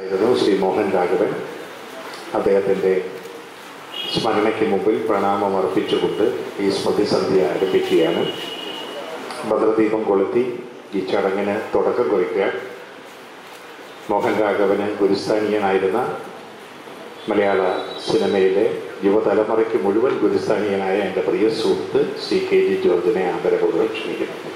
ആയിരുന്നു ശ്രീ മോഹൻ രാഘവൻ അദ്ദേഹത്തിൻ്റെ സ്മരണയ്ക്ക് മുമ്പിൽ പ്രണാമം അർപ്പിച്ചുകൊണ്ട് ഈ സ്മൃതി സന്ധ്യ ആരംഭിക്കുകയാണ് ഭദ്രദീപം കൊളുത്തി ഈ ചടങ്ങിന് തുടക്കം കുറിക്കുക മോഹൻ രാഘവന് ഗുരുസ്ഥാനീയനായിരുന്ന മലയാള സിനിമയിലെ യുവതലമുറയ്ക്ക് മുഴുവൻ ഗുരുസ്ഥാനീയനായ എൻ്റെ പ്രിയ സുഹൃത്ത് ശ്രീ കെ ജി ജോർജിനെ ആദരപൂർവ്വം ക്ഷണിക്കുന്നു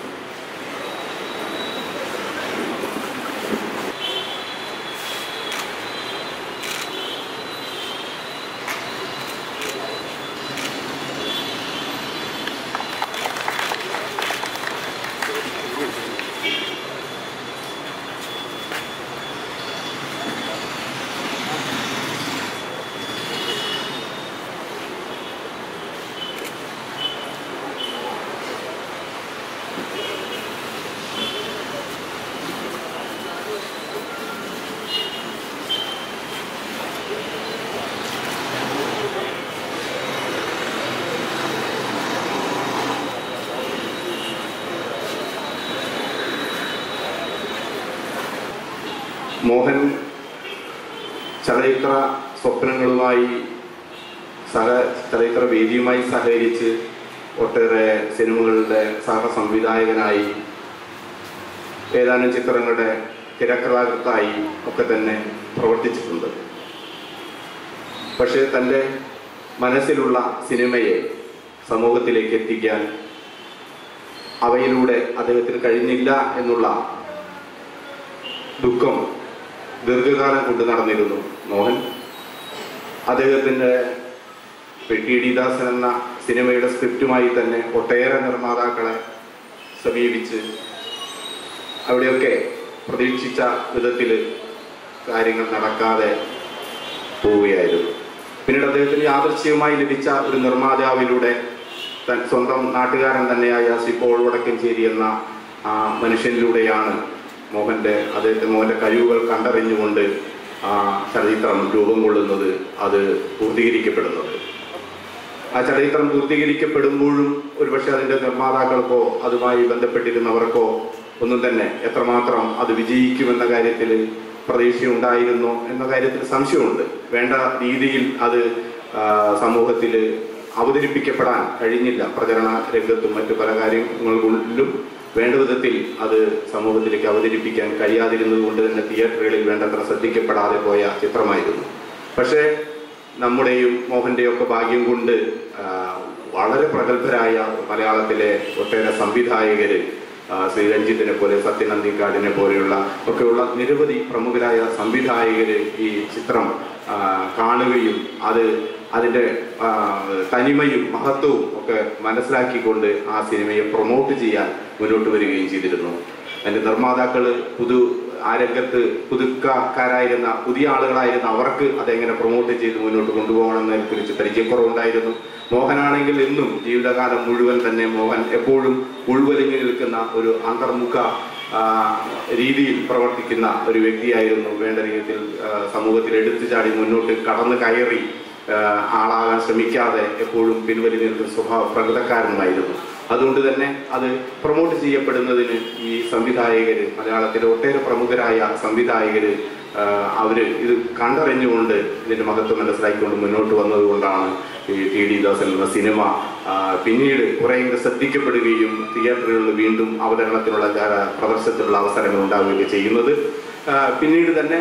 മോഹൻ ചലച്ചിത്ര സ്വപ്നങ്ങളുമായി സഹ ചലച്ചിത്ര വേദിയുമായി സഹകരിച്ച് ഒട്ടേറെ സിനിമകളുടെ സഹസംവിധായകനായി ഏതാനും ചിത്രങ്ങളുടെ തിരക്കഥാകൃത്തായി ഒക്കെ തന്നെ പ്രവർത്തിച്ചിട്ടുണ്ട് പക്ഷേ തൻ്റെ മനസ്സിലുള്ള സിനിമയെ സമൂഹത്തിലേക്ക് എത്തിക്കാൻ അവയിലൂടെ അദ്ദേഹത്തിന് കഴിഞ്ഞില്ല എന്നുള്ള ദുഃഖം ദീർഘകാലം കൊണ്ട് നടന്നിരുന്നു മോഹൻ അദ്ദേഹത്തിൻ്റെ ടി ഡി ദാസൻ എന്ന സിനിമയുടെ സ്ക്രിപ്റ്റുമായി തന്നെ ഒട്ടേറെ നിർമ്മാതാക്കളെ സമീപിച്ച് അവിടെയൊക്കെ പ്രതീക്ഷിച്ച വിധത്തിൽ കാര്യങ്ങൾ നടക്കാതെ പോവുകയായിരുന്നു പിന്നീട് അദ്ദേഹത്തിന് യാദൃശ്യവുമായി ലഭിച്ച ഒരു നിർമ്മാതാവിലൂടെ തൻ സ്വന്തം നാട്ടുകാരൻ തന്നെയായ ശ്രീ പോൾ വടക്കഞ്ചേരി എന്ന ആ മനുഷ്യനിലൂടെയാണ് മോഹന്റെ അദ്ദേഹത്തെ മോഹന്റെ കഴിവുകൾ കണ്ടറിഞ്ഞുകൊണ്ട് ആ ചലച്ചിത്രം രൂപം കൊള്ളുന്നത് അത് പൂർത്തീകരിക്കപ്പെടുന്നത് ആ ചലച്ചിത്രം പൂർത്തീകരിക്കപ്പെടുമ്പോഴും ഒരുപക്ഷെ അതിന്റെ നിർമ്മാതാക്കൾക്കോ അതുമായി ബന്ധപ്പെട്ടിരുന്നവർക്കോ ഒന്നും തന്നെ എത്രമാത്രം അത് വിജയിക്കുമെന്ന കാര്യത്തിൽ പ്രതീക്ഷയുണ്ടായിരുന്നു എന്ന കാര്യത്തിൽ സംശയമുണ്ട് വേണ്ട രീതിയിൽ അത് സമൂഹത്തിൽ അവതരിപ്പിക്കപ്പെടാൻ കഴിഞ്ഞില്ല പ്രചരണ രംഗത്തും മറ്റു പല കാര്യങ്ങളിലും വേണ്ട വിധത്തിൽ അത് സമൂഹത്തിലേക്ക് അവതരിപ്പിക്കാൻ കഴിയാതിരുന്നത് കൊണ്ട് തന്നെ തിയേറ്ററുകളിൽ വേണ്ടത്ര ശ്രദ്ധിക്കപ്പെടാതെ പോയ ചിത്രമായിരുന്നു പക്ഷേ നമ്മുടെയും മോഹന്റെയും ഒക്കെ ഭാഗ്യം കൊണ്ട് ആ, വളരെ പ്രഗത്ഭരായ മലയാളത്തിലെ ഒട്ടേറെ സംവിധായകര് ആ, ശ്രീ രഞ്ജിത്തിനെ പോലെ സത്യനന്ദിക്കാടിനെ പോലെയുള്ള ഒക്കെയുള്ള നിരവധി പ്രമുഖരായ സംവിധായകര് ഈ ചിത്രം ആ, കാണുകയും അത് അതിൻ്റെ ആ, തനിമയും മഹത്വവും ഒക്കെ മനസ്സിലാക്കിക്കൊണ്ട് ആ സിനിമയെ പ്രൊമോട്ട് ചെയ്യാൻ മുന്നോട്ട് വരികയും ചെയ്തിരുന്നു അതിൻ്റെ നിർമ്മാതാക്കൾ പുതു ആ രംഗത്ത് പുതുക്കാരായിരുന്ന പുതിയ ആളുകളായിരുന്ന അവർക്ക് അതെങ്ങനെ പ്രൊമോട്ട് ചെയ്ത് മുന്നോട്ട് കൊണ്ടുപോകണമെന്നതിനെ കുറിച്ച് പരിചയക്കുറവുണ്ടായിരുന്നു മോഹനാണെങ്കിൽ എന്നും ജീവിതകാലം മുഴുവൻ തന്നെ മോഹൻ എപ്പോഴും ഉൾവലിഞ്ഞു നിൽക്കുന്ന ഒരു അന്തർമുഖ ആ, രീതിയിൽ പ്രവർത്തിക്കുന്ന ഒരു വ്യക്തിയായിരുന്നു വേണ്ട രീതിയിൽ ആ, സമൂഹത്തിൽ എടുത്തു ചാടി മുന്നോട്ട് കടന്നു കയറി ആ, ആളാകാൻ ശ്രമിക്കാതെ എപ്പോഴും പിൻവലിഞ്ഞു നിൽക്കുന്ന സ്വഭാവ പ്രകൃതക്കാരനുമായിരുന്നു അതുകൊണ്ട് തന്നെ അത് പ്രൊമോട്ട് ചെയ്യപ്പെടുന്നതിന് ഈ സംവിധായകര് മലയാളത്തിലെ ഒട്ടേറെ പ്രമുഖരായ സംവിധായകര് ആ, അവര് ഇത് കണ്ടറിഞ്ഞുകൊണ്ട് ഇതിന്റെ മഹത്വം മനസ്സിലാക്കിക്കൊണ്ട് മുന്നോട്ട് വന്നതുകൊണ്ടാണ് ഈ ടി ഡി ദാസൻ എന്ന സിനിമ ആ, പിന്നീട് കുറേയെങ്കിലും ശ്രദ്ധിക്കപ്പെടുകയും തിയേറ്ററുകളിൽ വീണ്ടും അവതരണത്തിനുള്ള ആ, പ്രദർശനത്തിനുള്ള അവസരങ്ങൾ ഉണ്ടാവുകയൊക്കെ ചെയ്യുന്നത് ആ, പിന്നീട് തന്നെ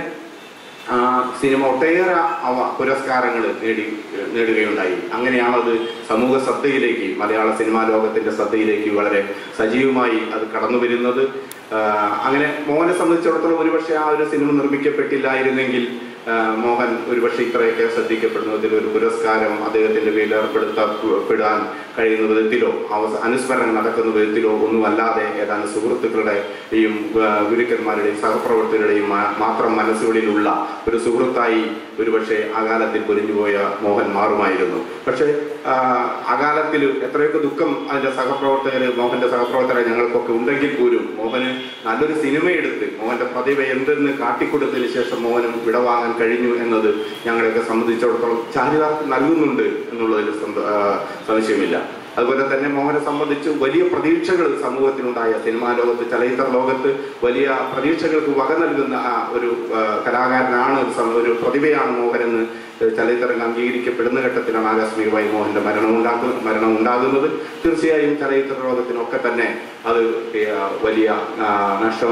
ആ സിനിമ ഒട്ടേറെ അവ- പുരസ്കാരങ്ങൾ നേടി നേടുകയുണ്ടായി അങ്ങനെയാണത് സമൂഹ ശ്രദ്ധയിലേക്ക് മലയാള സിനിമാ ലോകത്തിന്റെ ശ്രദ്ധയിലേക്ക് വളരെ സജീവമായി അത് കടന്നു വരുന്നത് ആ, അങ്ങനെ മോഹനെ സംബന്ധിച്ചിടത്തോളം ഒരുപക്ഷെ ആ ഒരു സിനിമ നിർമ്മിക്കപ്പെട്ടില്ലായിരുന്നെങ്കിൽ ആ, മോഹൻ ഒരുപക്ഷെ ഇത്രയൊക്കെ ശ്രദ്ധിക്കപ്പെടുന്നതിൽ ഒരു പുരസ്കാരം അദ്ദേഹത്തിന്റെ പേരിൽ ഏർപ്പെടുത്തപ്പെടാൻ കഴിയുന്ന വിധത്തിലോ അവസ അനുസ്മരണം നടക്കുന്ന വിധത്തിലോ ഒന്നുമല്ലാതെ ഏതാനും സുഹൃത്തുക്കളുടെയും ആ, ഗുരുക്കന്മാരുടെയും സഹപ്രവർത്തകരുടെയും മാ- മാത്രം മനസ്സുകളിലുള്ള ഒരു സുഹൃത്തായി ഒരുപക്ഷെ അകാലത്തിൽ പൊലിഞ്ഞുപോയ മോഹൻ മാറുമായിരുന്നു പക്ഷേ ആ, അകാലത്തിൽ എത്രയൊക്കെ ദുഃഖം അതിന്റെ സഹപ്രവർത്തകര് മോഹന്റെ സഹപ്രവർത്തകരെ ഞങ്ങൾക്കൊക്കെ ഉണ്ടെങ്കിൽ പോലും മോഹന് നല്ലൊരു സിനിമയെടുത്ത് മോഹന്റെ പ്രതിഭ എന്തെന്ന് കാട്ടിക്കൊടുത്തതിന് ശേഷം മോഹനും വിടവാങ്ങാൻ കഴിഞ്ഞു എന്നത് ഞങ്ങളെയൊക്കെ സംബന്ധിച്ചിടത്തോളം ചാരിതാർത്ഥ്യം നൽകുന്നുണ്ട് എന്നുള്ളതിൽ സന്ത- ആ, സംശയമില്ല അതുപോലെ തന്നെ മോഹനെ സംബന്ധിച്ച് വലിയ പ്രതീക്ഷകൾ സമൂഹത്തിനുണ്ടായ സിനിമാ ലോകത്ത് ചലച്ചിത്ര ലോകത്ത് വലിയ പ്രതീക്ഷകൾക്ക് വക നൽകുന്ന ആ ഒരു ആ, കലാകാരനാണ് ഒരു സം- ഒരു പ്രതിഭയാണ് മോഹൻ എന്ന് ചലച്ചിത്രം അംഗീകരിക്കപ്പെടുന്ന ഘട്ടത്തിലാണ് ആകസ്മികമായി മോഹന്റെ മരണം ഉണ്ടാക്കുന്ന മരണം ഉണ്ടാകുന്നത് തീർച്ചയായും ചലച്ചിത്ര ലോകത്തിനൊക്കെ തന്നെ അത് ആ, വലിയ ആ, നഷ്ടം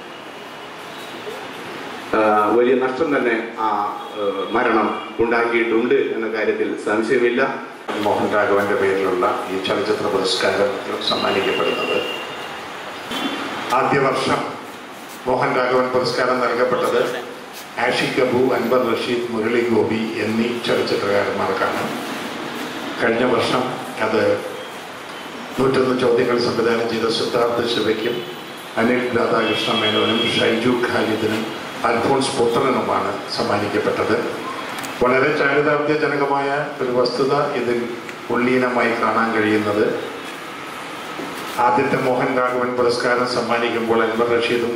ആ, വലിയ നഷ്ടം തന്നെ ആ ആ, മരണം ഉണ്ടാക്കിയിട്ടുണ്ട് എന്ന കാര്യത്തിൽ സംശയമില്ല മോഹൻ രാഘവന്റെ പേരിലുള്ള ഈ ചലച്ചിത്ര പുരസ്കാരം സമ്മാനിക്കപ്പെടുന്നത് ആദ്യ വർഷം മോഹൻ രാഘവൻ പുരസ്കാരം നൽകപ്പെട്ടത് ആഷി കബു അൻവർ റഷീദ് മുരളി ഗോപി എന്നീ ചലച്ചിത്രകാരന്മാർക്കാണ് കഴിഞ്ഞ വർഷം അത് നൂറ്റൊന്ന് ചോദ്യങ്ങൾ സംവിധാനം ചെയ്ത സിദ്ധാർത്ഥ ശിവയ്ക്കും അനിൽ രാധാകൃഷ്ണ മേനോനും ഷൈജു ഖാലിദിനും അൽഫോൺസ് പുത്രനുമാണ് സമ്മാനിക്കപ്പെട്ടത് വളരെ ചാരിതാർത്ഥ്യജനകമായ ഒരു വസ്തുത ഇതിൽ ഉള്ളീനമായി കാണാൻ കഴിയുന്നത് ആദ്യത്തെ മോഹൻ രാഘവൻ പുരസ്കാരം സമ്മാനിക്കുമ്പോൾ അൻവർ റഷീദും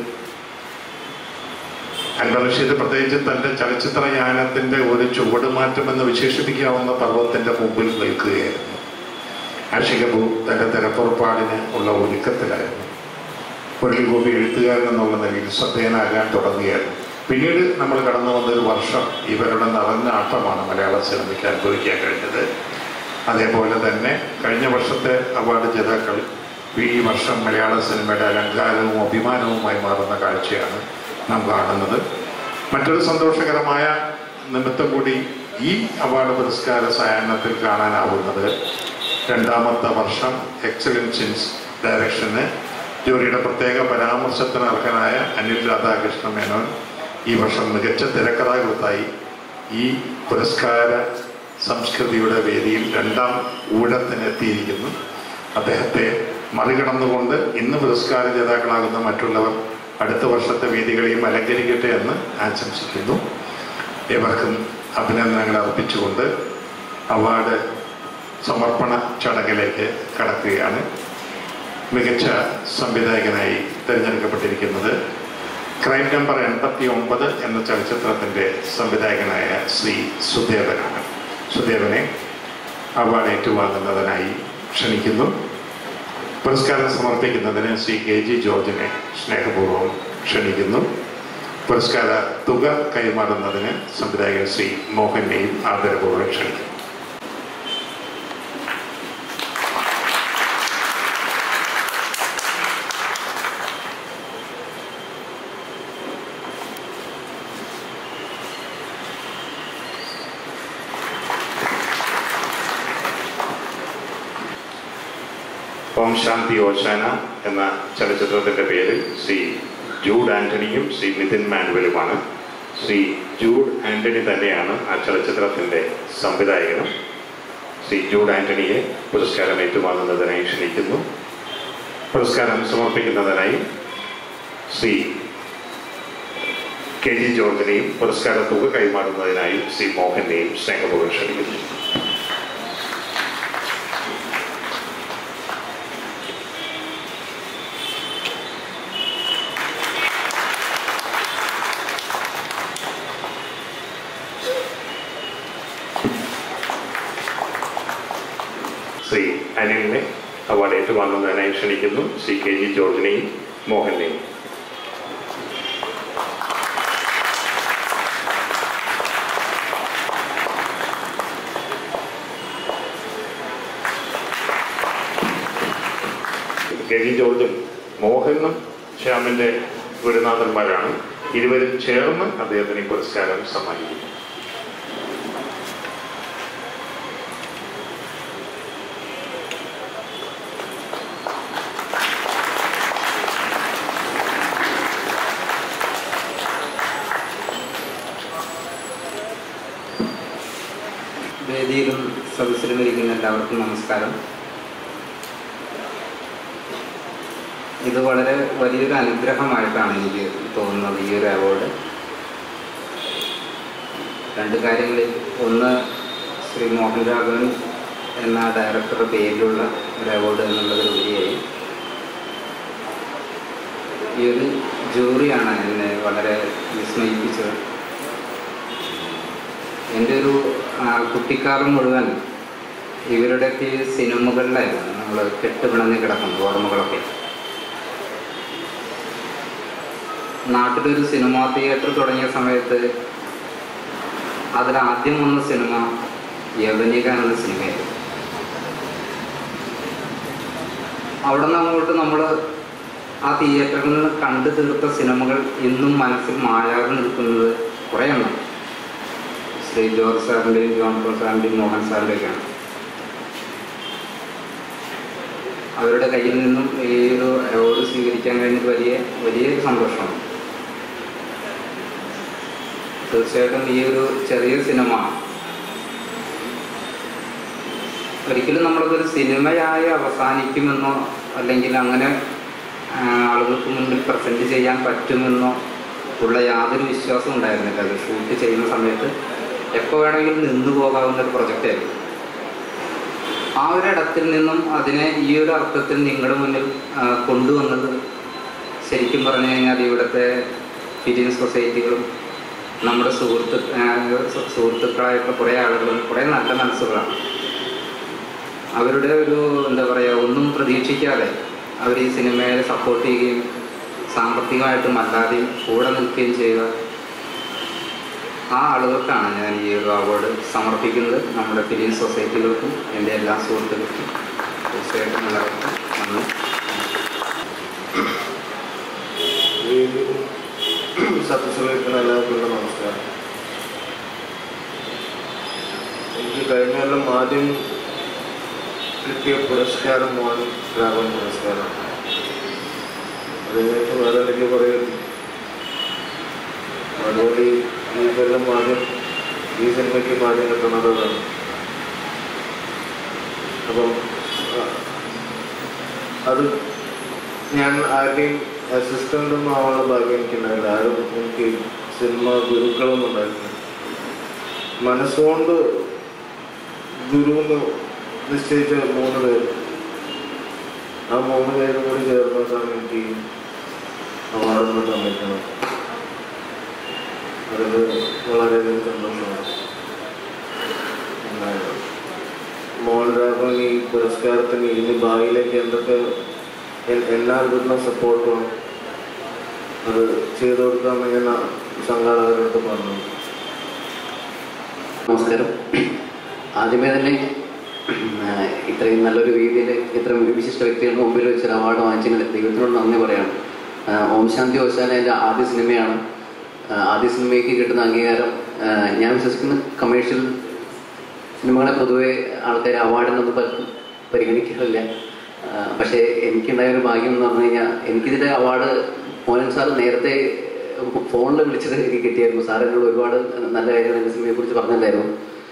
അൻവർ റഷീദ് പ്രത്യേകിച്ച് തൻ്റെ ചലച്ചിത്ര യാനത്തിൻ്റെ ഒരു ചുവടുമാറ്റം എന്ന് വിശേഷിപ്പിക്കാവുന്ന പർവ്വത്തിൻ്റെ മുമ്പിൽ നിൽക്കുകയായിരുന്നു ആഷികബു തൻ്റെ തിരപ്പുറപ്പാടിന് ഉള്ള ഒരുക്കത്തിലായിരുന്നു മുരളിഗോപി എഴുത്തുകാരൻ എന്നുള്ള നിലയിൽ ശ്രദ്ധേയനാകാൻ തുടങ്ങിയായിരുന്നു പിന്നീട് നമ്മൾ കടന്നു വന്നൊരു വർഷം ഇവരുടെ നിറഞ്ഞ ആട്ടമാണ് മലയാള സിനിമയ്ക്ക് അനുഭവിക്കാൻ കഴിഞ്ഞത് അതേപോലെ തന്നെ കഴിഞ്ഞ വർഷത്തെ അവാർഡ് ജേതാക്കൾ ഈ വർഷം മലയാള സിനിമയുടെ അലങ്കാരവും അഭിമാനവുമായി മാറുന്ന കാഴ്ചയാണ് നാം കാണുന്നത് മറ്റൊരു സന്തോഷകരമായ നിമിത്തം കൂടി ഈ അവാർഡ് പുരസ്കാര സായാഹ്നത്തിൽ കാണാനാവുന്നത് രണ്ടാമത്തെ വർഷം എക്സലൻസ് ഇൻ ഡയറക്ഷന് ജോലിയുടെ പ്രത്യേക പരാമർശത്തിന് അർഹനായ അനിൽ രാധാകൃഷ്ണ മേനോൻ ഈ വർഷം മികച്ച തിരക്കഥാകൃത്തായി ഈ പുരസ്കാര സംസ്കൃതിയുടെ വേദിയിൽ രണ്ടാം ഊഴത്തിനെത്തിയിരിക്കുന്നു അദ്ദേഹത്തെ മറികടന്നുകൊണ്ട് ഇന്ന് പുരസ്കാര ജേതാക്കളാകുന്ന മറ്റുള്ളവർ അടുത്ത വർഷത്തെ വേദികളെയും അലങ്കരിക്കട്ടെ എന്ന് ആശംസിക്കുന്നു ഏവർക്കും അഭിനന്ദനങ്ങൾ അർപ്പിച്ചുകൊണ്ട് അവാർഡ് സമർപ്പണ ചടങ്ങിലേക്ക് കടക്കുകയാണ് മികച്ച സംവിധായകനായി തിരഞ്ഞെടുക്കപ്പെട്ടിരിക്കുന്നത് ക്രൈം നമ്പർ എൺപത്തി ഒമ്പത് എന്ന ചലച്ചിത്രത്തിൻ്റെ സംവിധായകനായ ശ്രീ സുദേവനാണ് സുദേവനെ അവാർഡ് ഏറ്റുവാങ്ങുന്നതിനായി ക്ഷണിക്കുന്നു പുരസ്കാരം സമർപ്പിക്കുന്നതിന് ശ്രീ കെ ജി ജോർജിനെ സ്നേഹപൂർവ്വം ക്ഷണിക്കുന്നു പുരസ്കാര തുക കൈമാറുന്നതിന് സംവിധായകൻ ശ്രീ മോഹനെയും ആദരപൂർവ്വം ക്ഷണിക്കുന്നു ഓം ശാന്തി ഓശാന എന്ന ചലച്ചിത്രത്തിൻ്റെ പേരിൽ ശ്രീ ജൂഡ് ആന്റണിയും ശ്രീ നിതിൻ മാനുവലുമാണ് ശ്രീ ജൂഡ് ആന്റണി തന്നെയാണ് ആ ചലച്ചിത്രത്തിൻ്റെ സംവിധായകനും ശ്രീ ജൂഡ് ആന്റണിയെ പുരസ്കാരം ഏറ്റുവാങ്ങുന്നതിനായി ക്ഷണിക്കുന്നു പുരസ്കാരം സമർപ്പിക്കുന്നതിനായി ശ്രീ കെ ജി ജോർജിനെയും പുരസ്കാര തുക കൈമാറുന്നതിനായി ശ്രീ മോഹനെയും സ്നേഹപൂർവ്വം ക്ഷണിക്കുന്നു ശ്രീ അനിലിനെ അവാർഡ് ഏറ്റുവാങ്ങുന്നതിനായി ക്ഷണിക്കുന്നു ശ്രീ കെ ജി ജോർജിനെയും മോഹനെയും കെ ജി ജോർജും മോഹനും ശ്യാമിന്റെ ഗുരുനാഥന്മാരാണ് ഇരുവരും ചേർന്ന് അദ്ദേഹത്തിന് ഈ പുരസ്കാരം സമ്മാനിക്കും വേദിയിലും സദസ്സിലും ഇരിക്കുന്ന എല്ലാവർക്കും നമസ്കാരം ഇത് വളരെ വലിയൊരു അനുഗ്രഹമായിട്ടാണ് എനിക്ക് തോന്നുന്നത് ഈ ഒരു അവാർഡ് രണ്ട് കാര്യങ്ങളിൽ ഒന്ന് ശ്രീ മോഹൻ രാഘവൻ എന്ന ഡയറക്ടറുടെ പേരിലുള്ള ഒരു അവാർഡ് എന്നുള്ളതിലുപരിയായി ഈ ഒരു ജൂറിയാണ് എന്നെ വളരെ വിസ്മയിപ്പിച്ചത് എൻ്റെ ഒരു ആ, കുട്ടിക്കാലം മുഴുവൻ ഇവരുടെയൊക്കെ ഈ സിനിമകളിലായിരുന്നു നമ്മൾ കെട്ടുപിണഞ്ഞ് കിടക്കുന്നത് ഓർമ്മകളൊക്കെ നാട്ടിലൊരു സിനിമാ തിയേറ്റർ തുടങ്ങിയ സമയത്ത് അതിലാദ്യം വന്ന സിനിമ യവനിക എന്ന സിനിമയായിരുന്നു അവിടെ നിന്ന് അങ്ങോട്ട് നമ്മൾ ആ തിയേറ്ററിൽ നിന്ന് കണ്ടു തീർത്ത സിനിമകൾ ഇന്നും മനസ്സിൽ മായാതെ നിൽക്കുന്നത് കുറേ എണ്ണം ശ്രീ ജോർജ് സാറിൻ്റെയും ജോൺ പോൾ സാറിൻ്റെയും മോഹൻ സാറിൻ്റെയൊക്കെയാണ് അവരുടെ കയ്യിൽ നിന്നും ഈ ഒരു അവാർഡ് സ്വീകരിക്കാൻ കഴിഞ്ഞത് വലിയ വലിയൊരു സന്തോഷമാണ് തീർച്ചയായിട്ടും ഈ ഒരു ചെറിയ സിനിമ ഒരിക്കലും നമ്മളതൊരു സിനിമയായി അവസാനിക്കുമെന്നോ അല്ലെങ്കിൽ അങ്ങനെ ആ, ആളുകൾക്ക് മുന്നിൽ പ്രസൻറ്റ് ചെയ്യാൻ പറ്റുമെന്നോ ഉള്ള യാതൊരു വിശ്വാസവും ഉണ്ടായിരുന്നില്ല അത് ഷൂട്ട് ചെയ്യുന്ന സമയത്ത് എപ്പോൾ വേണമെങ്കിലും നിന്നു പോകാവുന്ന ഒരു പ്രൊജക്റ്റായിരുന്നു ആ ഒരു ഇടത്തിൽ നിന്നും അതിനെ ഈ ഒരു അർത്ഥത്തിൽ നിങ്ങളുടെ മുന്നിൽ ആ, കൊണ്ടുവന്നത് ശരിക്കും പറഞ്ഞു കഴിഞ്ഞാൽ ഇവിടുത്തെ ഫിലിം സൊസൈറ്റികളും നമ്മുടെ സുഹൃത്ത് ആ, സു- സുഹൃത്തുക്കളായിട്ടുള്ള കുറേ ആളുകളും കുറേ നല്ല മനസ്സുകളാണ് അവരുടെ ഒരു എന്താ പറയുക ഒന്നും പ്രതീക്ഷിക്കാതെ അവർ ഈ സിനിമയെ സപ്പോർട്ട് ചെയ്യുകയും സാമ്പത്തികമായിട്ടും അല്ലാതെയും കൂടെ നിൽക്കുകയും ചെയ്യുക ആ ആളുകൾക്കാണ് ഞാൻ ഈ ഒരു അവാർഡ് സമർപ്പിക്കുന്നത് നമ്മുടെ ഫിലിം സൊസൈറ്റികൾക്കും എൻ്റെ എല്ലാ സുഹൃത്തുക്കൾക്കും തീർച്ചയായിട്ടും എല്ലാവർക്കും നന്ദി വേദിയിലും സത്യസഭയ്ക്കുള്ള എല്ലാവർക്കും നമസ്കാരം എനിക്ക് കഴിഞ്ഞ കൊല്ലം ആദ്യം കിട്ടിയ പുരസ്കാരം മോഹൻ രാഘവൻ പുരസ്കാരം അത് കഴിഞ്ഞിട്ട് വേറെ എനിക്ക് പറയുന്നു അതുപോലെ ഈ- ഈ കൊല്ലം ആദ്യം ഈ സിനിമയ്ക്ക് ആദ്യം കിട്ടുന്നത് അതാണ് അപ്പം ആ, അത് ഞാൻ ആരുടെയും അസിസ്റ്റൻ്റൊന്നും ആവാനുള്ള ഭാഗ്യം എനിക്കുണ്ടായില്ല ആരും എനിക്ക് സിനിമ ഗുരുക്കളൊന്നും ഉണ്ടായിട്ടില്ല മനസ്സുകൊണ്ട് ഗുരു എന്ന് നിശ്ചയിച്ച മൂന്ന് പേര് ആ മൂന്ന് പേരും കൂടി ചേർന്നിട്ടാണ് എനിക്ക് ഈ അവാർഡ് തന്നിരിക്കുന്നത് അതിൽ വളരെയധികം സന്തോഷമാണ് ഉണ്ടായത് മോഹൻ രാഘവൻ ഈ പുരസ്കാരത്തിന് ഇനി ഭാവിയിലേക്ക് എന്തൊക്കെ എൻ- എന്നാൽ കിട്ടുന്ന സപ്പോർട്ടും അത് ചെയ്തു കൊടുക്കാമെന്ന് ഞാൻ ആ സംഘാടകരോട് പറഞ്ഞു നമസ്കാരം ആദ്യമേ തന്നെ ആ, ഇത്രയും നല്ലൊരു വേദിയിൽ ഇത്രയും വിശിഷ്ട വ്യക്തികളുടെ മുമ്പിൽ വെച്ചൊരു അവാർഡ് വാങ്ങിച്ചതിന് ദൈവത്തിനോട് നന്ദി പറയാണ് ആ, ഓം ശാന്തി ഓശാന എൻ്റെ ആദ്യ സിനിമയാണ് ആ, ആദ്യ സിനിമയ്ക്ക് കിട്ടുന്ന അംഗീകാരം ആ, ഞാൻ വിശ്വസിക്കുന്ന കമേഴ്ഷ്യൽ സിനിമകളെ പൊതുവെ ആൾക്കാർ അവാർഡിനൊന്നും പ- പരിഗണിക്കാറില്ല ആ, പക്ഷേ എനിക്കുണ്ടായ ഒരു ഭാഗ്യം എന്ന് പറഞ്ഞു കഴിഞ്ഞാൽ എനിക്കിതിൻ്റെ അവാർഡ് മോഹൻ സാർ നേരത്തെ ഫോണിൽ വിളിച്ചത് എനിക്ക് കിട്ടിയായിരുന്നു സാർ എന്നോട് ഒരുപാട് നല്ല കാര്യങ്ങൾ എൻ്റെ സിനിമയെ കുറിച്ച് പറഞ്ഞിട്ടുണ്ടായിരുന്നു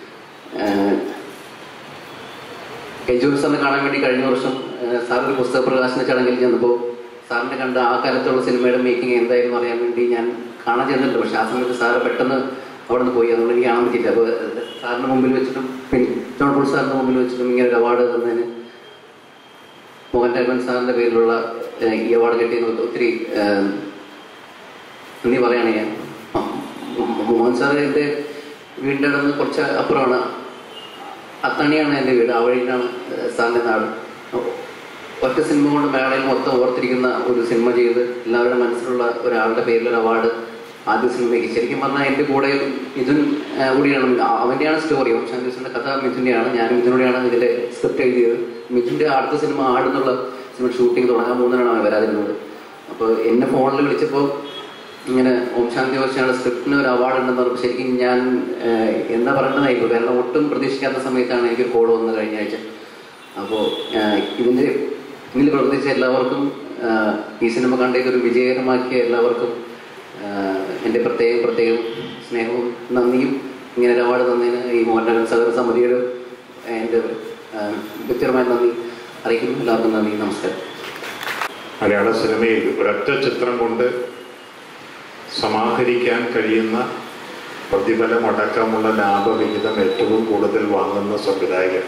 കെജൂർ സാറിനെ കാണാൻ വേണ്ടി കഴിഞ്ഞ വർഷം ആ, സാർ ഒരു പുസ്തക പ്രകാശന ചടങ്ങിൽ ചെന്നപ്പോൾ സാറിനെ കണ്ട് ആ കാലത്തുള്ള സിനിമയുടെ മേക്കിംഗ് എന്തായിരുന്നു അറിയാൻ വേണ്ടി ഞാൻ കാണാൻ ചെന്നിട്ടുണ്ട് പക്ഷെ ആ സമയത്ത് സാറ് പെട്ടെന്ന് അവിടെ നിന്ന് പോയി അതുകൊണ്ട് എനിക്ക് കാണാൻ പറ്റിയില്ല അപ്പോൾ സാറിന് മുമ്പിൽ വെച്ചിട്ടും പിന്നെ ജോൺ പോൾ സാറിന്റെ മുമ്പിൽ വെച്ചിട്ടും ഇങ്ങനെ ഒരു അവാർഡ് തന്നതിന് മോഹൻ രാഘവൻ സാറിന്റെ പേരിലുള്ള ഏഹ്, ഈ അവാർഡ് കിട്ടിയതിന് ഒത്തിരി ഏഹ്, നന്ദി പറയാണ് ഞാൻ മ- മോഹൻ സാർ എൻ്റെ വീടിൻ്റെ അവിടെ നിന്ന് കുറച്ച് അപ്പുറമാണ് അത്തണിയാണ് എൻ്റെ വീട് ആ വഴിയിലാണ് ഏഹ്, സാറിൻ്റെ നാട് ഒറ്റ സിനിമ കൊണ്ട് മലയാളികൾ മൊത്തം ഓർത്തിരിക്കുന്ന ഒരു സിനിമ ചെയ്ത് എല്ലാവരുടെ മനസ്സിലുള്ള ഒരാളുടെ പേരിലൊരു അവാർഡ് ആദ്യ സിനിമയ്ക്ക് ശരിക്കും പറഞ്ഞാൽ എൻ്റെ കൂടെ മിഥുൻ ആ, കൂടിയാണ് അവൻ്റെയാണ് സ്റ്റോറി ഓം ശാന്തിസിൻ്റെ കഥ മിഥുൻ്റെയാണ് ഞാൻ മിഥുനോടെയാണ് ഇതിൻ്റെ സ്ക്രിപ്റ്റ് എഴുതിയത് മിഥുൻ്റെ അടുത്ത സിനിമ ആടെന്നുള്ള സിനിമ ഷൂട്ടിംഗ് തുടങ്ങാൻ മൂന്നിനാണ് അവൻ വരാതിരുന്നത് അപ്പോൾ എന്നെ ഫോണിൽ വിളിച്ചപ്പോൾ ഇങ്ങനെ ഓം ശാന്തി ഓശാണ് സ്ക്രിപ്റ്റിന് ഒരു അവാർഡ് ഉണ്ടെന്ന് പറഞ്ഞപ്പോൾ ശരിക്കും ഞാൻ ഏഹ്, എന്താ പറയേണ്ടതായിരുന്നു കാരണം ഒട്ടും പ്രതീക്ഷിക്കാത്ത സമയത്താണ് എനിക്ക് കോൾ വന്നത് കഴിഞ്ഞ ആഴ്ച അപ്പോൾ ഇതിൻ്റെ പിന്നിൽ പ്രവർത്തിച്ച എല്ലാവർക്കും ഏഹ്, ഈ സിനിമ കണ്ട ഇതൊരു വിജയകരമാക്കിയ എല്ലാവർക്കും ഏഹ്, എൻ്റെ പ്രത്യേകം പ്രത്യേകം സ്നേഹവും നന്ദിയും ഇങ്ങനെ ഒരു അവാർഡ് തന്നതിന് ഈ മോഹൻലാൽ സഹകരണ സമിതിയുടെ എൻ്റെ ഏഹ്, വ്യക്തിപരമായ നന്ദി അറിയിക്കുന്നു എല്ലാവർക്കും നന്ദി നമസ്കാരം മലയാള സിനിമയിൽ ഒരൊറ്റ ചിത്രം കൊണ്ട് സമാഹരിക്കാൻ കഴിയുന്ന പ്രതിഫലം അടക്കമുള്ള ലാഭവിഹിതം ഏറ്റവും കൂടുതൽ വാങ്ങുന്ന സംവിധായകൻ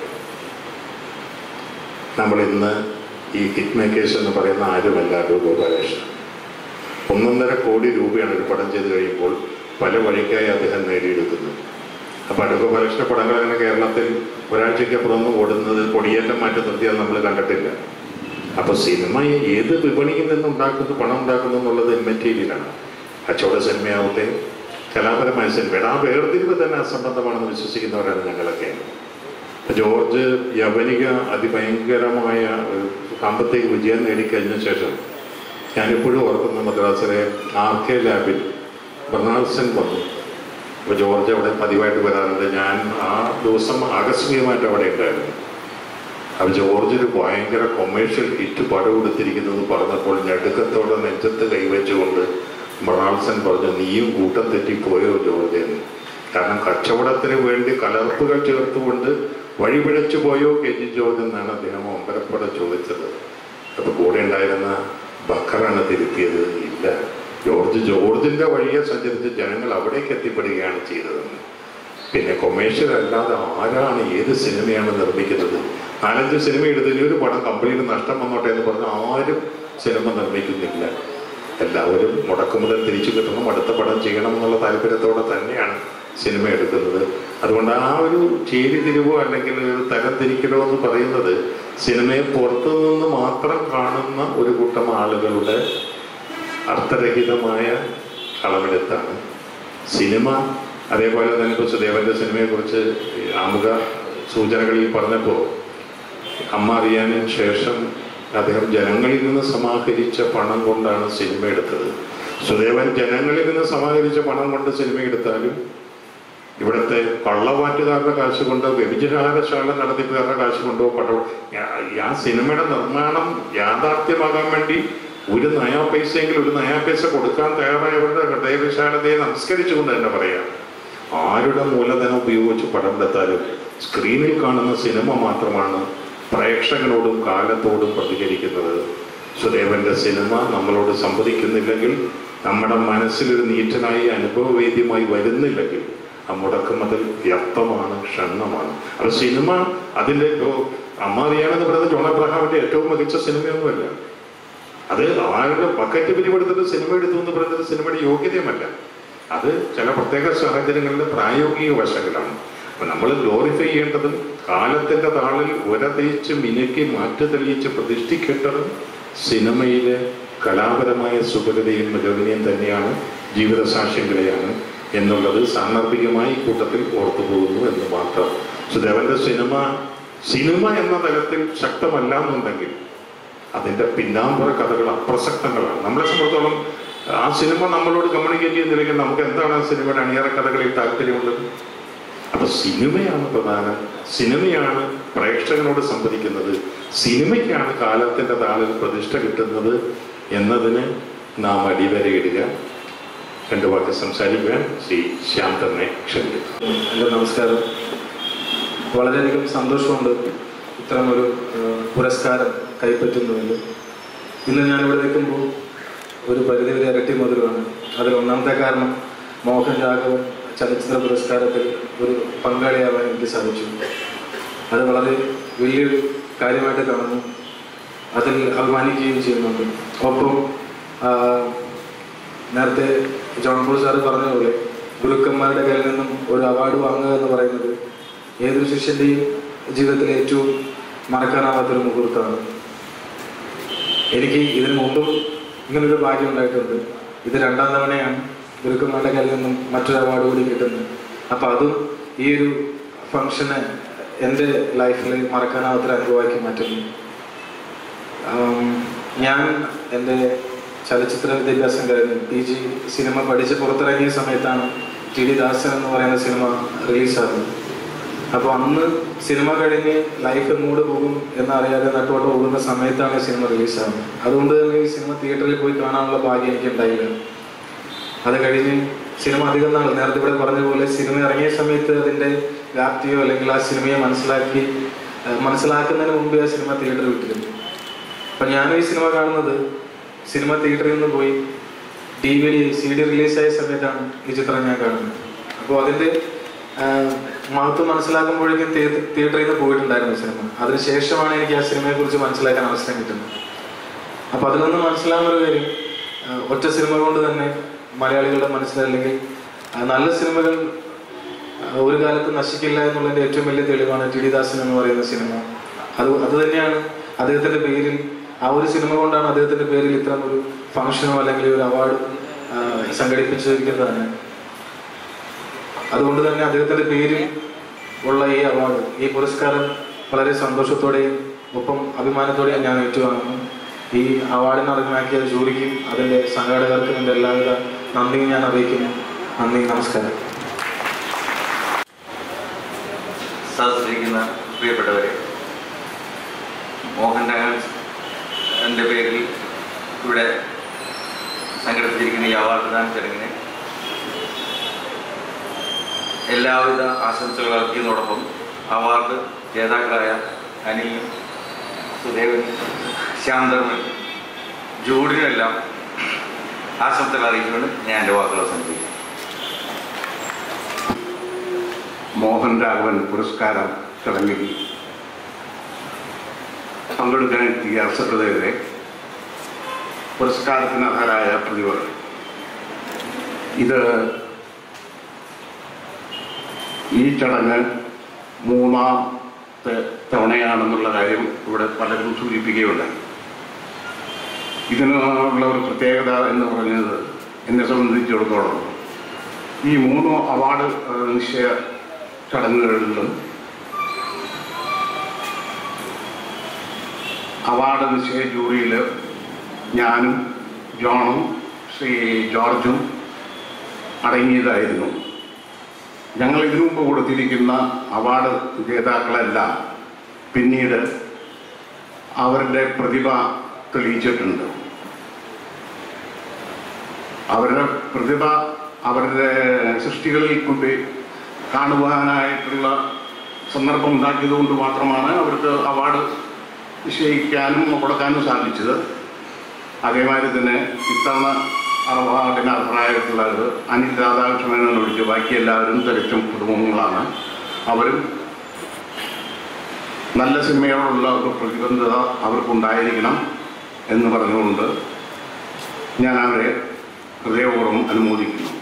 നമ്മൾ ഇന്ന് ഈ ഹിറ്റ് മേക്കേഴ്സ് എന്ന് പറയുന്ന ആരുമല്ല ഗോപാലകൃഷ്ണൻ ഒന്നൊന്നര കോടി രൂപയാണ് ഒരു പടം ചെയ്ത് കഴിയുമ്പോൾ പല വഴിക്കായി അദ്ദേഹം നേടിയെടുക്കുന്നത് അപ്പൊ അടുത്ത പരീക്ഷ പടങ്ങൾ അങ്ങനെ കേരളത്തിൽ ഒരാഴ്ചയ്ക്കപ്പുറം ഓടുന്നത് കൊടിയേറ്റം മാറ്റി നിർത്തിയത് നമ്മൾ കണ്ടിട്ടില്ല അപ്പൊ സിനിമ ഏത് വിപണിയിൽ നിന്ന് ഉണ്ടാക്കുന്നു പണം ഉണ്ടാക്കുന്നു എന്നുള്ളത് ഇമ്മറ്റീരിയലാണ് കച്ചവട സിനിമയാവട്ടെ കലാപരമായ സിനിമയുടെ ആ വേർതിരിവ് തന്നെ അസംബന്ധമാണെന്ന് വിശ്വസിക്കുന്നവരാണ് ഞങ്ങളൊക്കെ ജോർജ് യവനിക അതിഭയങ്കരമായ ഒരു സാമ്പത്തിക വിജയം നേടിക്കഴിഞ്ഞ ശേഷം ഞാനിപ്പോഴും ഓർക്കുന്ന മദ്രാസിലെ ആർ കെ ലാബിൽ ബർണാൾസൻ വന്നു അപ്പോൾ ജോർജ് അവിടെ പതിവായിട്ട് വരാറുണ്ട് ഞാൻ ആ ദിവസം ആകസ്മികമായിട്ട് അവിടെ ഉണ്ടായിരുന്നു അപ്പോൾ ജോർജ് ഒരു ഭയങ്കര കൊമേഴ്ഷ്യൽ ഹിറ്റ് പടം കൊടുത്തിരിക്കുന്നത് പറഞ്ഞപ്പോൾ ഞടുക്കത്തോടെ നെഞ്ചത്ത് കൈവച്ചുകൊണ്ട് മൃണാൾസൻ പറഞ്ഞു നീയും കൂട്ടം തെറ്റിപ്പോയോ ജോർജ് എന്ന് കാരണം കച്ചവടത്തിന് വേണ്ടി കലർപ്പുകൾ ചേർത്തുകൊണ്ട് വഴിപിഴച്ചു പോയോ കെ ജി ജോർജ് എന്നാണ് അദ്ദേഹം അമ്പലപ്പടെ ചോദിച്ചത് അപ്പോൾ കൂടെ ഉണ്ടായിരുന്ന ബക്കറാണ് തിരുത്തിയത് ഇല്ല ജോർജ് ജോർജിന്റെ വഴിയെ സഞ്ചരിച്ച് ജനങ്ങൾ അവിടേക്ക് എത്തിപ്പെടുകയാണ് ചെയ്തതെന്ന് പിന്നെ കൊമേഴ്ഷ്യൽ അല്ലാതെ ആരാണ് ഏത് സിനിമയാണ് നിർമ്മിക്കുന്നത് നാലഞ്ച് സിനിമ എടുത്ത് ഇനി ഒരു പടം കമ്പനിയിൽ നഷ്ടം വന്നോട്ടെ എന്ന് പറഞ്ഞ് ആരും സിനിമ നിർമ്മിക്കുന്നില്ല എല്ലാവരും മുടക്കുമുതൽ തിരിച്ചു കിട്ടണം അടുത്ത പടം ചെയ്യണം എന്നുള്ള താല്പര്യത്തോടെ തന്നെയാണ് സിനിമ എടുക്കുന്നത് അതുകൊണ്ട് ആ ഒരു ചേരിതിരിവോ അല്ലെങ്കിൽ ഒരു തരം തിരിക്കലോ എന്ന് പറയുന്നത് സിനിമയെ പുറത്തു നിന്ന് മാത്രം കാണുന്ന ഒരു കൂട്ടം ആളുകളുടെ അർത്ഥരഹിതമായ അളവെടുത്താണ് സിനിമ അതേപോലെ തന്നെ ഇപ്പോൾ സുദേവന്റെ സിനിമയെക്കുറിച്ച് ആമുഖ സൂചനകളിൽ പറഞ്ഞപ്പോൾ അമ്മ അറിയാനും ശേഷം അദ്ദേഹം ജനങ്ങളിൽ നിന്ന് സമാഹരിച്ച പണം കൊണ്ടാണ് സിനിമ എടുത്തത് സുദേവൻ ജനങ്ങളിൽ നിന്ന് സമാഹരിച്ച പണം കൊണ്ട് സിനിമ എടുത്താലും ഇവിടുത്തെ കള്ളവാറ്റുകാരുടെ കാശ് കൊണ്ടോ വ്യഭിചാരശാല നടത്തിപ്പുകാരുടെ കാശ് കൊണ്ടോ പടം ആ സിനിമയുടെ നിർമ്മാണം യാഥാർത്ഥ്യമാകാൻ വേണ്ടി ഒരു നയാ പൈസയെങ്കിലും ഒരു നയാ പൈസ കൊടുക്കാൻ തയ്യാറായവരുടെ ഹൃദയവിശാലതയെ നമസ്കരിച്ചുകൊണ്ട് തന്നെ പറയാം ആരുടെ മൂലധനം ഉപയോഗിച്ച് പടം എടുത്താലും സ്ക്രീനിൽ കാണുന്ന സിനിമ മാത്രമാണ് പ്രേക്ഷകനോടും കാലത്തോടും പ്രതികരിക്കുന്നത് സുദേവന്റെ സിനിമ നമ്മളോട് സംവദിക്കുന്നില്ലെങ്കിൽ നമ്മുടെ മനസ്സിലൊരു നീറ്റനായി അനുഭവവേദ്യമായി വരുന്നില്ലെങ്കിൽ ആ മുടക്കുമതിൽ വ്യക്തമാണ് ക്ഷണ്ണമാണ് അപ്പൊ സിനിമ അതിന്റെ ഇപ്പോ അമ്മ അറിയാണെന്ന് പറയുന്നത് ജോൺ അബ്രഹാമിന്റെ ഏറ്റവും മികച്ച സിനിമയൊന്നുമല്ല അത് ആരുടെ ബക്കറ്റ് പിരിവെടുത്തിട്ട് സിനിമ എടുത്തു എന്ന് പറയുന്നത് സിനിമയുടെ യോഗ്യതയുമല്ല അത് ചില പ്രത്യേക സാഹചര്യങ്ങളിലെ പ്രായോഗിക വശങ്ങളാണ് അപ്പൊ നമ്മൾ ഗ്ലോറിഫൈ ചെയ്യേണ്ടത് കാലത്തിന്റെ താളിൽ ഉരതയിച്ച് മിനുക്കി മാറ്റി തെളിയിച്ച് പ്രതിഷ്ഠിക്കേണ്ടത് സിനിമയിലെ കലാപരമായ സുഭരതയും മികവിനെയും തന്നെയാണ് ജീവിതസാക്ഷ്യങ്ങളെയാണ് എന്നുള്ളത് സാന്ദർഭികമായി ഈ കൂട്ടത്തിൽ ഓർത്തു പോകുന്നു എന്ന് മാത്രം സുദേവന്റെ സിനിമ സിനിമ എന്ന തലത്തിൽ ശക്തമല്ല എന്നുണ്ടെങ്കിൽ അതിന്റെ പിന്നാമ്പുറ കഥകൾ അപ്രസക്തങ്ങളാണ് നമ്മളെ സംബന്ധിച്ചോളം ആ സിനിമ നമ്മളോട് കമ്മ്യൂണിക്കേറ്റ് ചെയ്യുന്നില്ലെങ്കിൽ നമുക്ക് എന്താണ് ആ സിനിമയുടെ അണിയറ കഥകളിൽ താല്പര്യമുള്ളത് അപ്പൊ സിനിമയാണ് പ്രധാനം സിനിമയാണ് പ്രേക്ഷകനോട് സംവദിക്കുന്നത് സിനിമയ്ക്കാണ് കാലത്തിന്റെ താളിൽ പ്രതിഷ്ഠ കിട്ടുന്നത് എന്നതിന് നാം അടിവരയിടുക രണ്ടു വാക്ക് സംസാരിക്കുവാൻ ശ്രീ ശ്യാം തന്നെ ക്ഷണിക്കുന്നു എൻ്റെ നമസ്കാരം വളരെയധികം സന്തോഷമുണ്ട് ഇത്തരമൊരു ഏഹ്, പുരസ്കാരം കൈപ്പറ്റുന്നതിൽ ഇന്ന് ഞാനിവിടെ നിൽക്കുമ്പോൾ ഒരു പരിധിവരെ ഇരട്ടി മധുരമാണ് അതിൽ ഒന്നാമത്തെ കാരണം മോഹൻ രാഘവൻ ചലച്ചിത്ര പുരസ്കാരത്തിൽ ഒരു പങ്കാളിയാവാൻ എനിക്ക് സാധിച്ചു അത് വളരെ വലിയൊരു കാര്യമായിട്ട് കാണുന്നു അതിൽ അഭിമാനിക്കുകയും ചെയ്യുന്നുണ്ട് ഒപ്പം ആ, നേരത്തെ ജോൺ പോൾ സാറ് പറഞ്ഞ പോലെ ഗുരുക്കന്മാരുടെ കയ്യിൽ നിന്നും ഒരു അവാർഡ് വാങ്ങുക എന്ന് പറയുന്നത് ഏതൊരു ശിഷ്യന്റെയും ജീവിതത്തിലെ ഏറ്റവും മറക്കാനാവാത്തൊരു മുഹൂർത്തമാണ് എനിക്ക് ഇതിനു മുമ്പും ഇങ്ങനൊരു ഭാഗ്യം ഉണ്ടായിട്ടുണ്ട് ഇത് രണ്ടാം തവണയാണ് ഗുരുക്കന്മാരുടെ കയ്യിൽ നിന്നും മറ്റൊരു അവാർഡ് കൂടി കിട്ടുന്നത് അപ്പം അതും ഈ ഒരു ഫംഗ്ഷന് എൻ്റെ ലൈഫിൽ മറക്കാനാവാത്തൊരു അനുഭവമാക്കി മാറ്റുന്നു ആം, ഞാൻ എൻ്റെ ചലച്ചിത്ര വിദ്യാഭ്യാസം കഴിഞ്ഞ് പി ജി സിനിമ പഠിച്ച് പുറത്തിറങ്ങിയ സമയത്താണ് ടി ഡി ദാസൻ എന്ന് പറയുന്ന സിനിമ റിലീസാകുന്നത് അപ്പോൾ അന്ന് സിനിമ കഴിഞ്ഞ് ലൈഫ് എങ്ങോട്ട് പോകും എന്നറിയാതെ നട്ടോട്ട് പോകുന്ന സമയത്താണ് ഈ സിനിമ റിലീസാകുന്നത് അതുകൊണ്ട് തന്നെ ഈ സിനിമ തിയേറ്ററിൽ പോയി കാണാനുള്ള ഭാഗ്യം എനിക്ക് ഉണ്ടായില്ല അത് കഴിഞ്ഞ് സിനിമ അധികം നാൾ നേരത്തെ ഇവിടെ പറഞ്ഞ പോലെ സിനിമ ഇറങ്ങിയ സമയത്ത് അതിൻ്റെ വ്യാപ്തിയോ അല്ലെങ്കിൽ ആ സിനിമയെ മനസ്സിലാക്കി ഏഹ് മനസ്സിലാക്കുന്നതിന് മുമ്പേ ആ സിനിമ തിയേറ്ററിൽ വിട്ടിരുന്നു അപ്പം ഞാനും ഈ സിനിമ കാണുന്നത് സിനിമ തിയേറ്ററിൽ നിന്ന് പോയി D V D C D റിലീസായ സമയത്താണ് ഈ ചിത്രം ഞാൻ കാണുന്നത് അപ്പോൾ അതിൻ്റെ ആഹ്, മഹത്വം മനസ്സിലാക്കുമ്പോഴേക്കും തിയേ- തിയേറ്ററിൽ നിന്ന് പോയിട്ടുണ്ടായിരുന്നു സിനിമ അതിനുശേഷമാണ് എനിക്ക് ആ സിനിമയെക്കുറിച്ച് മനസ്സിലാക്കാൻ അവസരം കിട്ടുന്നത് അപ്പോൾ അതിൽ നിന്ന് മനസ്സിലാവുന്ന ഒരു കാര്യം ആഹ്, ഒറ്റ സിനിമ കൊണ്ട് തന്നെ മലയാളികളുടെ മനസ്സിൽ അല്ലെങ്കിൽ ആഹ്, നല്ല സിനിമകൾ ആഹ്, ഒരു കാലത്ത് നശിക്കില്ല എന്നുള്ളതിന്റെ ഏറ്റവും വലിയ തെളിവാണ് ടി ഡി ദാസൻ എന്ന് പറയുന്ന സിനിമ അത് അത് തന്നെയാണ് അദ്ദേഹത്തിന്റെ പേരിൽ ആ ഒരു സിനിമ കൊണ്ടാണ് അദ്ദേഹത്തിന്റെ പേരിൽ ഇത്തരം ഒരു ഫംഗ്ഷനോ അല്ലെങ്കിൽ ഒരു അവാർഡ് സംഘടിപ്പിച്ചിരിക്കുന്നത് തന്നെ അതുകൊണ്ട് തന്നെ അദ്ദേഹത്തിന്റെ പേരിൽ ഉള്ള ഈ അവാർഡ് ഈ പുരസ്കാരം വളരെ സന്തോഷത്തോടെയും ഒപ്പം അഭിമാനത്തോടെയും ഞാൻ ഏറ്റുവാങ്ങുന്നു ഈ അവാർഡിന് അർഹനാക്കിയ ജൂറിക്കും അതിന്റെ സംഘാടകർക്കും എൻ്റെ എല്ലാവിധ നന്ദിയും ഞാൻ അറിയിക്കുന്നു നന്ദി നമസ്കാരം സദസ്സിലിരിക്കുന്ന പ്രിയപ്പെട്ടവരെ മോഹൻലാൽ എൻ്റെ പേരിൽ ഇവിടെ സംഘടിപ്പിച്ചിരിക്കുന്ന ഈ അവാർഡ് ദാന ചടങ്ങിന് എല്ലാവിധ ആശംസകൾ അർപ്പിക്കുന്നതോടൊപ്പം അവാർഡ് ജേതാക്കളായ അനിലും സുദേവനും ശാന്തർമൻ ജൂഡിനുമെല്ലാം ആശംസകൾ അറിയിച്ചുകൊണ്ട് ഞാൻ എൻ്റെ വാക്കുകൾ അവസാനിപ്പിക്കും മോഹൻ രാഘവൻ പുരസ്കാര ചടങ്ങിൽ പങ്കെടുക്കാനെത്തിയ സഹൃദയരെ പുരസ്കാരത്തിന് അർഹരായ പ്രതിഭകൾ ഇത് ഈ ചടങ്ങ് മൂന്നാമത്തെ തവണയാണെന്നുള്ള കാര്യം ഇവിടെ പലരും സൂചിപ്പിക്കുകയുണ്ടായി ഇതിനുള്ള ഒരു പ്രത്യേകത എന്ന് പറഞ്ഞത് എന്നെ സംബന്ധിച്ചിടത്തോളം ഈ മൂന്ന് അവാർഡ് ഏഹ്, നിശ്ചയ ചടങ്ങുകളിലും അവാർഡ് നിശ്ചയ ജൂറിയിൽ ഞാനും ജോണും ശ്രീ ജോർജും അടങ്ങിയതായിരുന്നു ഞങ്ങൾ ഇതിനു മുമ്പ് കൊടുത്തിരിക്കുന്ന അവാർഡ് ജേതാക്കളെല്ലാം പിന്നീട് അവരുടെ പ്രതിഭ തെളിയിച്ചിട്ടുണ്ട് അവരുടെ പ്രതിഭ അവരുടെ സൃഷ്ടികളിൽ കൊണ്ട് കാണുവാനായിട്ടുള്ള സന്ദർഭം ഉണ്ടാക്കിയതുകൊണ്ട് മാത്രമാണ് അവർക്ക് അവാർഡ് നിശ്ചയിക്കാനും കൊടുക്കാനും സാധിച്ചത് അതേമാതിരി തന്നെ ഇത്തവണ അവാർഡിന് അർഹരായിട്ടുള്ളത് അനിൽ രാധാകൃഷ്ണനെ ഒഴിച്ച് ബാക്കി എല്ലാവരും തികച്ചും കുടുംബങ്ങളാണ് അവരും നല്ല സിനിമയോടുള്ള ഒരു പ്രതിബദ്ധത അവർക്കുണ്ടായിരിക്കണം എന്ന് പറഞ്ഞുകൊണ്ട് ഞാൻ അവരെ ഹൃദയപൂർവ്വം അനുമോദിക്കുന്നു